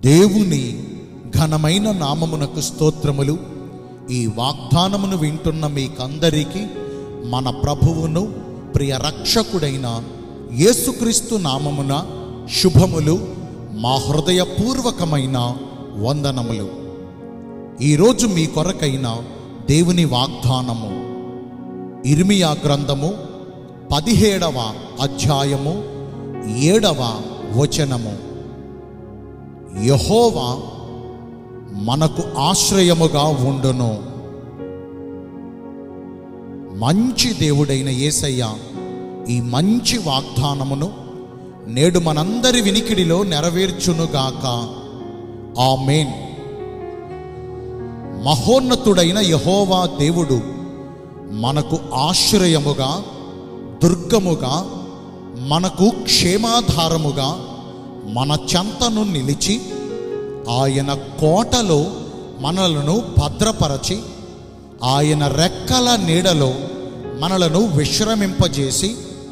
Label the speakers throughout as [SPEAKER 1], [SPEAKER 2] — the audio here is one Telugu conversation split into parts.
[SPEAKER 1] దేవుని ఘనమైన నామమునకు స్తోత్రములు ఈ వాగ్దానమును వింటున్న మీకందరికీ మన ప్రభువును ప్రియ రక్షకుడైన యేసుక్రీస్తు నామమున శుభములు మా హృదయపూర్వకమైన వందనములు ఈరోజు మీ కొరకైన దేవుని వాగ్దానము ఇర్మియా గ్రంథము పదిహేడవ అధ్యాయము ఏడవ వచనము యహోవా మనకు ఆశ్రయముగా ఉండును మంచి దేవుడైన యేసయ్య ఈ మంచి వాగ్దానమును నేడు మనందరి వినికిడిలో నెరవేర్చునుగాక ఆమేన్ మహోన్నతుడైన యహోవా దేవుడు మనకు ఆశ్రయముగా దుర్గముగా మనకు క్షేమాధారముగా మన చెంతను నిలిచి ఆయన కోటలో మనలను భద్రపరచి ఆయన రెక్కల నీడలో మనలను విశ్రమింపజేసి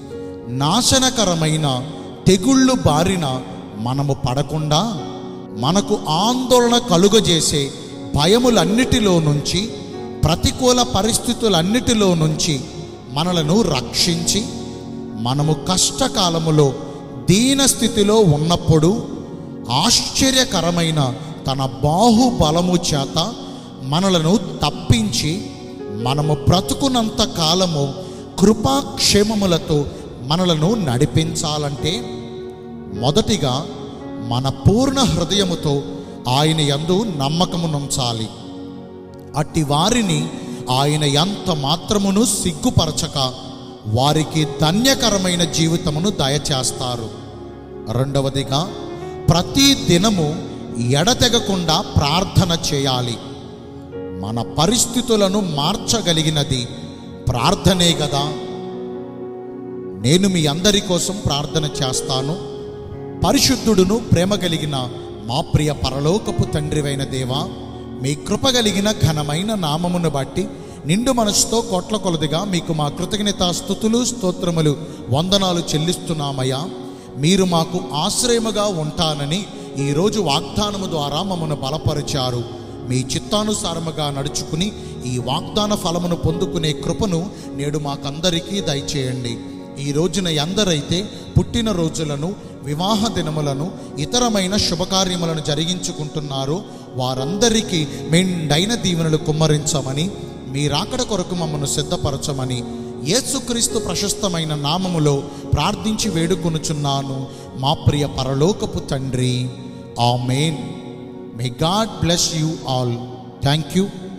[SPEAKER 1] నాశనకరమైన తెగుళ్ళు బారిన మనము పడకుండా మనకు ఆందోళన కలుగజేసే భయములన్నిటిలో నుంచి ప్రతికూల పరిస్థితులన్నిటిలో నుంచి మనలను రక్షించి మనము కష్టకాలములో దీనస్థితిలో ఉన్నప్పుడు ఆశ్చర్యకరమైన తన బాహుబలము చేత మనలను తప్పించి మనము బ్రతుకునంత కాలము కృపాక్షేమములతో మనలను నడిపించాలంటే మొదటిగా మన పూర్ణ హృదయముతో ఆయన యందు నమ్మకమునుంచాలి అట్టి వారిని ఆయన ఎంత మాత్రమును సిగ్గుపరచక వారికి ధన్యకరమైన జీవితమును దయచేస్తారు రెండవదిగా ప్రతి దినము ఎడతెగకుండా ప్రార్థన చేయాలి మన పరిస్థితులను మార్చగలిగినది ప్రార్థనే కదా నేను మీ అందరి కోసం ప్రార్థన చేస్తాను పరిశుద్ధుడును ప్రేమ కలిగిన మా ప్రియ పరలోకపు తండ్రివైన దేవా మీ కృప కలిగిన ఘనమైన నామమును బట్టి నిండు మనసుతో కోట్ల కొలదిగా మీకు మా కృతజ్ఞత స్థుతులు స్తోత్రములు వందనాలు చెల్లిస్తున్నామయ్యా మీరు మాకు ఆశ్రయముగా ఉంటానని ఈరోజు వాగ్దానము ద్వారా మమ్మను బలపరిచారు మీ చిత్తానుసారముగా నడుచుకుని ఈ వాగ్దాన ఫలమును పొందుకునే కృపను నేడు మాకందరికీ దయచేయండి ఈ రోజున ఎందరైతే పుట్టిన రోజులను వివాహ దినములను ఇతరమైన శుభకార్యములను జరిగించుకుంటున్నారో వారందరికీ మెండైన దీవెనలు కుమ్మరించమని మీ రాకడ కొరకు మమ్మను సిద్ధపరచమని యేసుక్రీస్తు ప్రశస్తమైన నామములో ప్రార్థించి వేడుకొనుచున్నాను మా ప్రియ పరలోకపు తండ్రి amen may God bless you all thank you